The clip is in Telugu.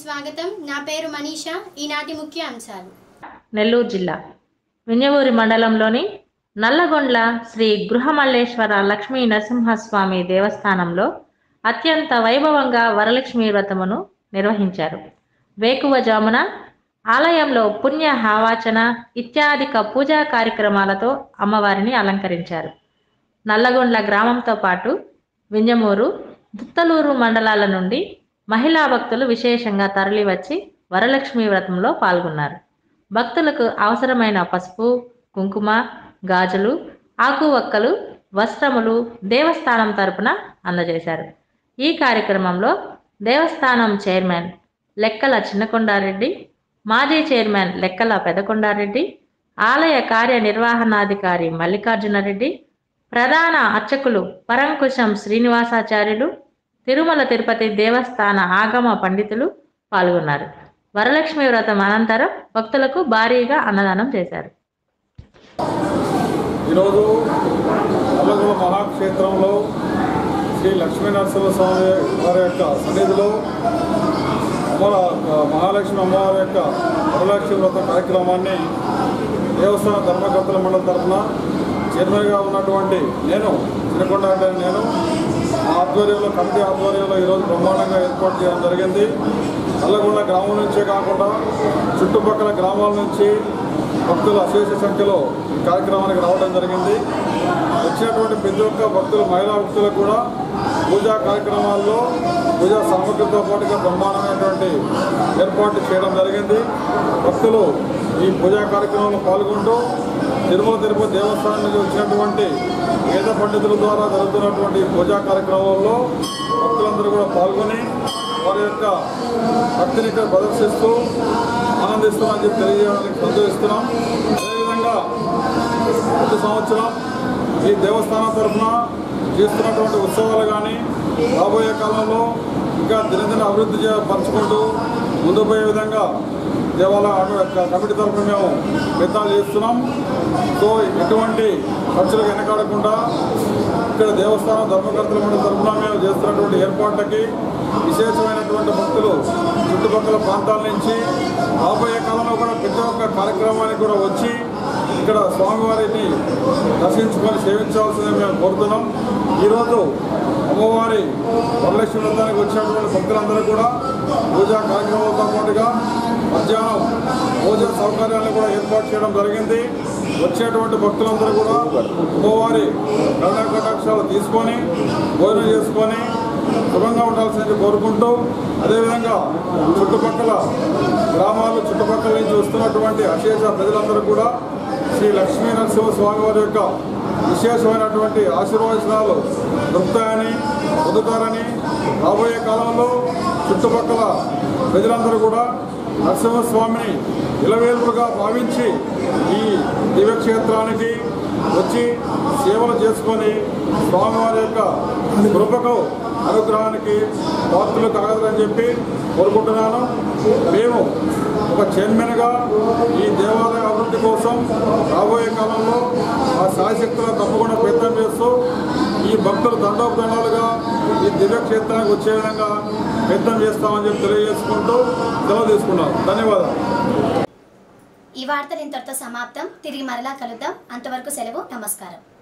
స్వాగతం నా పేరు మనీషా ఈనాటి ముఖ్య అంశాలు నెల్లూరు జిల్లా వింజమూరి మండలంలోని నల్లగొండ్ల శ్రీ గృహమల్లేశ్వర లక్ష్మీ నరసింహస్వామి దేవస్థానంలో అత్యంత వైభవంగా వరలక్ష్మి వ్రతమును నిర్వహించారు వేకువజామున ఆలయంలో పుణ్య హావాచన ఇత్యాదిక పూజా కార్యక్రమాలతో అమ్మవారిని అలంకరించారు నల్లగొండ్ల గ్రామంతో పాటు వింజమూరు దుత్తలూరు మండలాల నుండి మహిళా భక్తులు విశేషంగా తరలివచ్చి వరలక్ష్మి వ్రతంలో పాల్గొన్నారు భక్తులకు అవసరమైన పసుపు కుంకుమ గాజులు ఆకువక్కలు వస్త్రములు దేవస్థానం తరపున అందజేశారు ఈ కార్యక్రమంలో దేవస్థానం చైర్మన్ లెక్కల చిన్నకొండారెడ్డి మాజీ చైర్మన్ లెక్కల పెదకొండారెడ్డి ఆలయ కార్యనిర్వహణాధికారి మల్లికార్జునరెడ్డి ప్రధాన అర్చకులు పరంకుశం శ్రీనివాసాచార్యులు తిరుమల తిరుపతి దేవస్థాన ఆగమ పండితులు పాల్గొన్నారు వరలక్ష్మి వ్రతం అనంతరం భక్తులకు భారీగా అన్నదానం చేశారు ఈరోజు నల్లగొండ మహాక్షేత్రంలో శ్రీ లక్ష్మీ నరసింహస్వామి వారి యొక్క సన్నిధిలో అమర మహాలక్ష్మి అమ్మవారి యొక్క వరలక్ష్మి వ్రత కార్యక్రమాన్ని దేవస్థాన ధర్మకర్తల మండలి తరఫున చైర్మన్గా ఉన్నటువంటి నేను చిన్నకొండ అంటే నేను మా ఆధ్వర్యంలో కమిటీ ఆధ్వర్యంలో ఈరోజు బ్రహ్మాండంగా ఏర్పాటు చేయడం జరిగింది నల్లగొండ గ్రామం నుంచే కాకుండా చుట్టుపక్కల గ్రామాల నుంచి భక్తులు అశేష సంఖ్యలో ఈ కార్యక్రమానికి రావడం జరిగింది వచ్చినటువంటి ప్రతి ఒక్క భక్తులు మహిళా భక్తులకు కూడా పూజా కార్యక్రమాల్లో పూజా సామగ్రితో పాటుగా బ్రహ్మాండమైనటువంటి ఏర్పాట్లు చేయడం జరిగింది భక్తులు ఈ పూజా కార్యక్రమంలో పాల్గొంటూ తిరుమల తిరుపతి దేవస్థానం నుంచి వచ్చినటువంటి వేద పండితుల ద్వారా జరుగుతున్నటువంటి ఈ పూజా కార్యక్రమంలో భక్తులందరూ కూడా పాల్గొని వారి యొక్క భక్తిని ఇక్కడ ప్రదర్శిస్తూ ఆనందిస్తున్నామని చెప్పి తెలియజేయడానికి సంతోషిస్తున్నాం అదేవిధంగా ప్రతి సంవత్సరం ఈ దేవస్థానం తరఫున చేస్తున్నటువంటి ఉత్సవాలు కానీ రాబోయే కాలంలో ఇంకా దినదిన అభివృద్ధి చే- పరచుకుంటూ ముందు పోయే విధంగా దేవాలయ అను- కమిటీ తరఫున మేము ప్రయత్నాలు చేస్తున్నాం సో ఎటువంటి ఖర్చులకు వెనకాడకుండా ఇక్కడ దేవస్థానం ధర్మకర్తల మండలి తరఫున మేము చేస్తున్నటువంటి ఏర్పాట్లకి విశేషమైనటువంటి భక్తులు చుట్టుపక్కల ప్రాంతాల నుంచి రాబోయే కాలంలో కూడా ప్రతి ఒక్క కార్యక్రమానికి కూడా వచ్చి ఇక్కడ స్వామివారిని దర్శించుకొని సేవించాల్సిందని మేము కోరుతున్నాం ఈరోజు అమ్మవారి వరలక్ష్మి వ్రతానికి వచ్చినటువంటి భక్తులందరూ కూడా పూజా కార్యక్రమాలతో పాటుగా మధ్యాహ్నం భోజన సౌకర్యాలను కూడా ఏర్పాటు చేయడం జరిగింది వచ్చేటువంటి భక్తులందరూ కూడా అమ్మవారి కరుణా కటాక్షాలు తీసుకొని భోజనం చేసుకొని శుభంగా ఉండాల్సింది కోరుకుంటూ అదేవిధంగా చుట్టుపక్కల గ్రామాలు చుట్టుపక్కల నుంచి వస్తున్నటువంటి అశేష ప్రజలందరూ కూడా శ్రీ లక్ష్మీ నరసింహ స్వామి వారి యొక్క విశేషమైనటువంటి ఆశీర్వచనాలు దొరుకుతాయని పొందుతారని రాబోయే కాలంలో చుట్టుపక్కల ప్రజలందరూ కూడా నరసింహస్వామిని ఇలవేల్పుగా భావించి ఈ దివ్యక్షేత్రానికి వచ్చి సేవలు చేసుకొని స్వామివారి యొక్క కృపకు అనుగ్రహానికి పాత్రలు కాగలరని చెప్పి కోరుకుంటున్నాను మేము ఒక చైర్మన్గా ఈ దేవాలయ అభివృద్ధి కోసం రాబోయే కాలంలో ఆ శాశక్తులు తప్పకుండా ప్రయత్నం చేస్తూ ఈ భక్తులు దండోపదండాలుగా ఈ దివ్యక్షేత్రానికి వచ్చే విధంగా ప్రయత్నం చేస్తామని చెప్పి తెలియజేసుకుంటూ సెలవు తీసుకున్నాను ధన్యవాదాలు ఈ వార్తలు ఇంతటితో సమాప్తం తిరిగి మరలా కలుద్దాం అంతవరకు సెలవు నమస్కారం